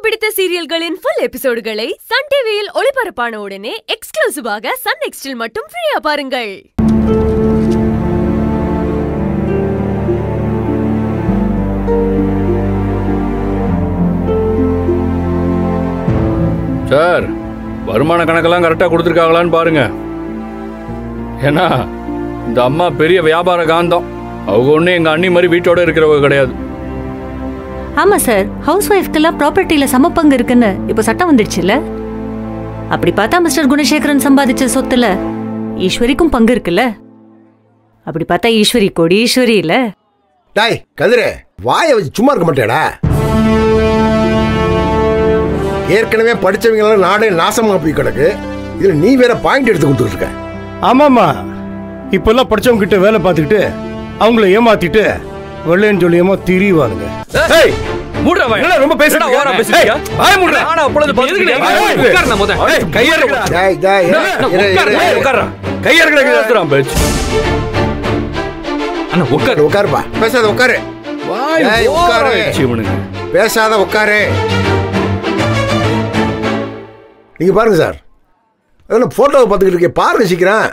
பிடித்த சீரியல்களின் full எபிசோடுகளை Sun டிவியில் ஒளிபரப்பான உடனே எக்ஸ்க்ளூசிவாக சன் நெக்ஸ்டில் மட்டும் ஃப்ரீயா பாருங்கள் சார் வருமான கணக்கெல்லாம் கரெக்டாக கொடுத்துருக்காங்களான்னு பாருங்க ஏன்னா இந்த அம்மா பெரிய வியாபார காந்தம் அவங்க ஒன்றும் எங்கள் அண்ணி மாதிரி வீட்டோட இருக்கிறவங்க கிடையாது ஆமா சார் ஹவுஸ் ஒய்ஃப்க்கெல்லாம் ப்ராப்பர்ட்டியில சமப்பங்கு இருக்குன்னு இப்போ சட்டம் வந்துடுச்சுல்ல அப்படி பார்த்தா மிஸ்டர் குணசேகரன் சம்பாதிச்ச சொத்துல ஈஸ்வரிக்கும் பங்கு இருக்குல்ல அப்படி பார்த்தா ஈஸ்வரி கோடி ஈஸ்வரி இல்ல டாய் கதிரே வாயை வச்சு சும்மா இருக்க மாட்டேடா ஏற்கனவே படிச்சவங்க நாடே நாசமா போய் கிடக்கு இதுல நீ வேற பாயிண்ட் எடுத்து கொடுத்துட்டு இருக்க ஆமாம்மா இப்பெல்லாம் படிச்சவங்க கிட்ட வேலை பார்த்துக்கிட்டு அவங்கள ஏமாத்திட்டு வெள்ளையன்னு சொல்லியமா திரிவானுங்க ஏய், மூடுடா வாயை. என்னடா ரொம்ப பேசிட்டு என்னடா ஓவரா இருக்க? பேசிட்டியா? ஏய், வாயை மூடுடா. நானா அப்பொழுது பார்த்துட்டு எதுக்குடா? இருக்கேன். வாயை மூடு. உட்காருண்ணா முத. ஏய், கையை எடுக்கடா. டாய் டாய் இரு, இரு, இரு, ஏய், இரு. உட்கார்றா. கையை எடுக்கடா, பேசுறான் பேச்சு. அண்ணா, உட்காரு. உட்காருப்பா பேசாத உட்காரு வாய் ஏய், ஓவரா உட்காரு. ஆயிடுச்சு இவனுக்கு. பேசாத உட்காரு நீங்க பாருங்க சார் அதெல்லாம் போட்டோவை பார்த்துக்கிட்டு இருக்கேன் பாருங்க சீக்கிரம்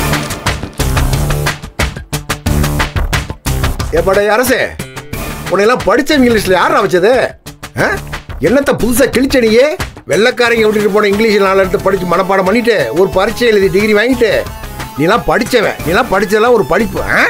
ஏப்பாடா அரசே உன்னையெல்லாம் படிச்ச இங்கிலீஷ்ல யாரா வச்சது ஆ? என்னத்த புதுசா கிழிச்ச நீயே வெள்ளக்காரங்க விட்டுட்டு போன இங்கிலீஷ் நாலு எடுத்து படிச்சு மனப்பாடம் பண்ணிட்டு ஒரு பரீட்சை எழுதி டிகிரி வாங்கிட்டு நீலாம் படிச்சவன் நீலாம் படிச்சதெல்லாம் ஒரு படிப்பு ஆ?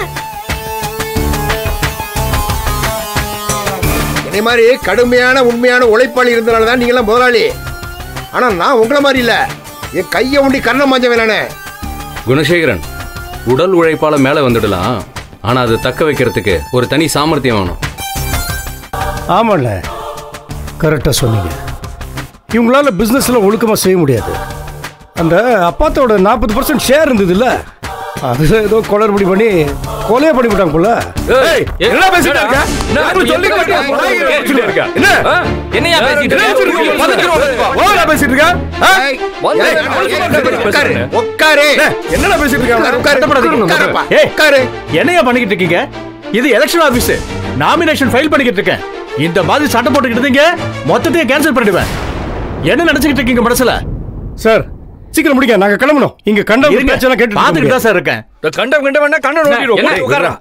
என்னை மாதிரி கடுமையான உண்மையான உழைப்பாளி இருந்தனால தான் நீங்களாம் முதலாளி ஆனா நான் உங்களை மாதிரி இல்ல என் கையை உண்டி கர்ணம் மாஞ்ச வேணானே குணசேகரன் உடல் உழைப்பால மேல வந்துடலாம் ஆனா அதை தக்க வைக்கிறதுக்கு ஒரு தனி சாமர்த்தியம் வேணும் ஆமாண்ண கரெக்டாக சொன்னீங்க இவங்களால பிஸ்னஸ்ல ஒழுக்கமா செய்ய முடியாது அந்த அப்பாத்தோட நாற்பது பர்சன்ட் ஷேர் இருந்ததுல்ல அதுல ஏதோ குளறுபடி பண்ணி கொலையே பண்ணி விட்டாங்க போல ஏய், என்ன பேசிட்டு இருக்க? என்ன? நான் சொல்லி என்ன காட்டுறேன். பேசிட்டு வாயை வச்சுட்டு இருக்க. என்ன? ஆ? என்னையா பேசிட்டு என்ன இருக்க? வச்சிருக்க? பதத்திரம் ஓவரா பேசிட்டு இருக்க? ஆ? ஏய், வந்து- ஏய், வந்து- உட்காரு உட்காரு என்ன? என்னடா பேசிட்டு இருக்க? உட்காரு, உட்காரு, கட்டப்படாதீங்க. உட்காருப்பா, ஏய், உட்காரு. என்னையா பண்ணிக்கிட்டு இருக்கீங்க இது எலெக்ஷன் ஆபீஸ் நாமினேஷன் ஃபைல் பண்ணிக்கிட்டு இருக்கேன் இந்த மாதிரி சட்டை போட்டுக்கிட்டு இருந்தீங்க மொத்தத்தையும் கேன்சல் பண்ணிடுவேன் என்ன நினைச்சுக்கிட்டு இருக்கீங்க மனசுல சார் சீக்கிரம் முடிக்க நாங்க கிளம்பணும் இங்க கண்ட இருங்க பேச்செல்லாம் கேட்டு பாத்துக்கிட்டு தான் சார் இருக்கேன் இந்த கண்டம் கண்டம் வேணா கண்ணை நோண்டிடுவோம். என்ன? போய் உட்கார்றா.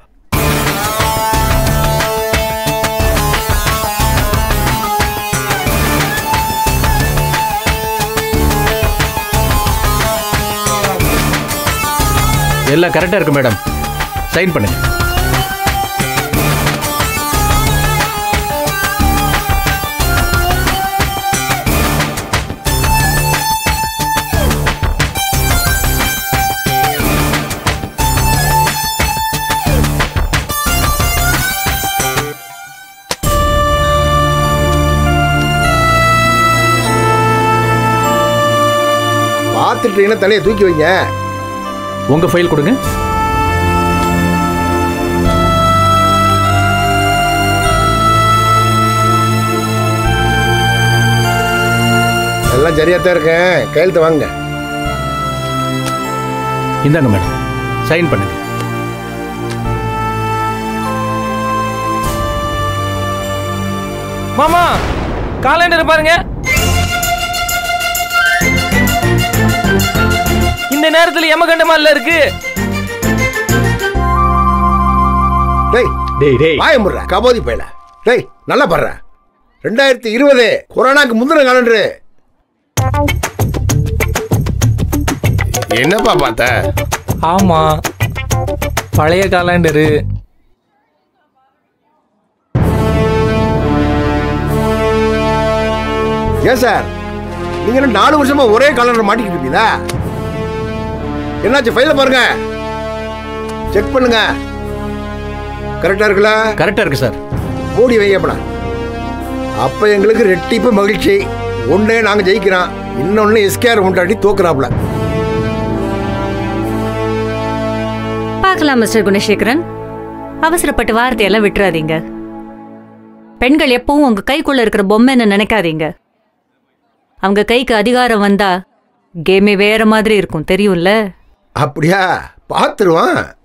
எல்லாம் கரெக்டா இருக்கு மேடம் சைன் பண்ணுங்க பார்த்துட்டீங்கன்னா தலையை தூக்கி வைங்க உங்க ஃபைல் கொடுங்க எல்லாம் சரியா தான் இருக்கேன் கையெழுத்து வாங்க இந்தாங்க மேடம் சைன் பண்ணுங்க மாமா காலண்டர் பாருங்க இந்த நேரத்துல யமகண்டமா இல்ல இருக்கு டேய் டேய் டேய் வாய முடுற கபோதி பையல டேய் நல்லா பாடுற ரெண்டாயிரத்தி இருபது கொரோனாக்கு முந்தின காலண்டரு என்னப்பா பார்த்த ஆமா பழைய காலண்டரு ஏன் சார் நீங்க என்ன நாலு வருஷமா ஒரே காலண்டர் மாட்டிக்கிட்டு இருப்பீங்களா என்னாச்சு ஃபைல பாருங்க செக் பண்ணுங்க கரெக்டா இருக்குல்ல கரெக்டா இருக்கு சார் மூடி வையப்படா அப்ப எங்களுக்கு ரெட்டிப்பு மகிழ்ச்சி ஒண்ணே நாங்க ஜெயிக்கிறோம் இன்னொன்னு எஸ்கேஆர் முண்டாடி தோக்குறாப்ல பார்க்கலாம் மிஸ்டர் குணசேகரன் அவசரப்பட்டு வார்த்தையெல்லாம் விட்டுறாதீங்க பெண்கள் எப்பவும் உங்க கைக்குள்ள இருக்கிற பொம்மைன்னு நினைக்காதீங்க அவங்க கைக்கு அதிகாரம் வந்தா கேமே வேற மாதிரி இருக்கும் தெரியும்ல அப்படியா பார்த்துருவான்